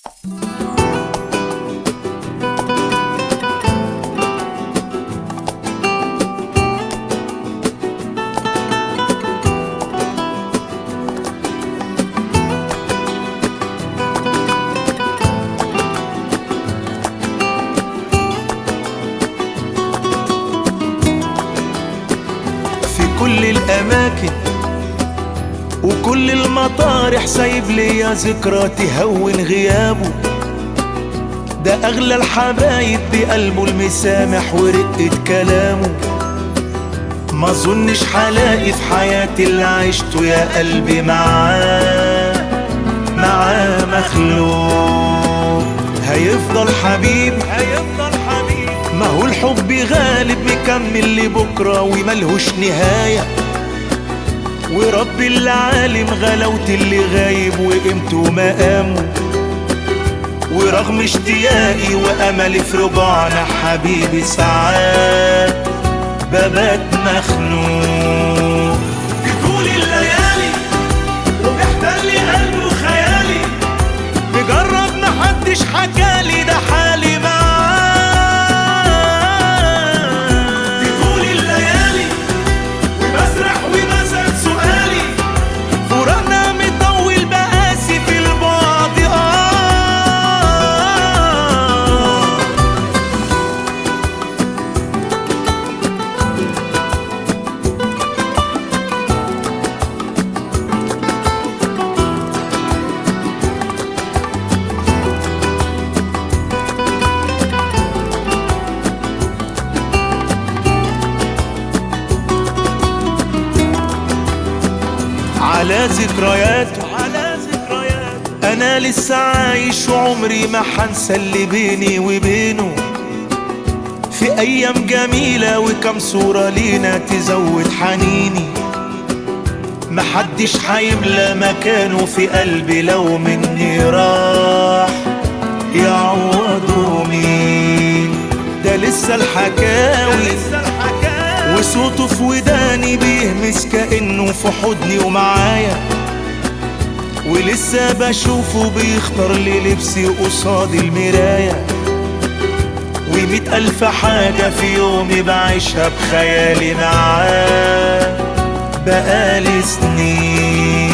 في كل الأماكن وكل المطارح سايب ليا ذكرى تهون غيابه ده أغلى الحبايب بقلبه المسامح ورقة كلامه ما ظنش حلاقي في حياتي اللي عشته يا قلبي معاه معاه مخلوق هيفضل حبيب هيفضل حبيب ما هو الحب غالب مكمل لبكرة وملهوش نهاية ورب العالم غلاوة اللي غايب وقيمته مقامه ورغم اشتياقي واملي في رجوعنا حبيبي ساعات ببات مخنوق بطول الليالي وبيحتل قلبي وخيالي بجرب محدش حكالي ده حالي معاه بطول الليالي وبسرح وبسأل سؤالي فراقنا مطول بقاسي في البعد اه على ذكرياته على ذكرياته انا لسه عايش وعمري ما حنسى اللي بيني وبينه في ايام جميلة وكم صورة لينا تزود حنيني محدش حيملى مكانه في قلبي لو مني راح يعوضه مين ده لسه الحكاوي وصوته في وداني بيهمس كأنه في حضني ومعايا ولسه بشوفه بيختار لي لبسي قصاد المراية ومئة ألف حاجة في يومي بعيشها بخيالي معاه بقالي سنين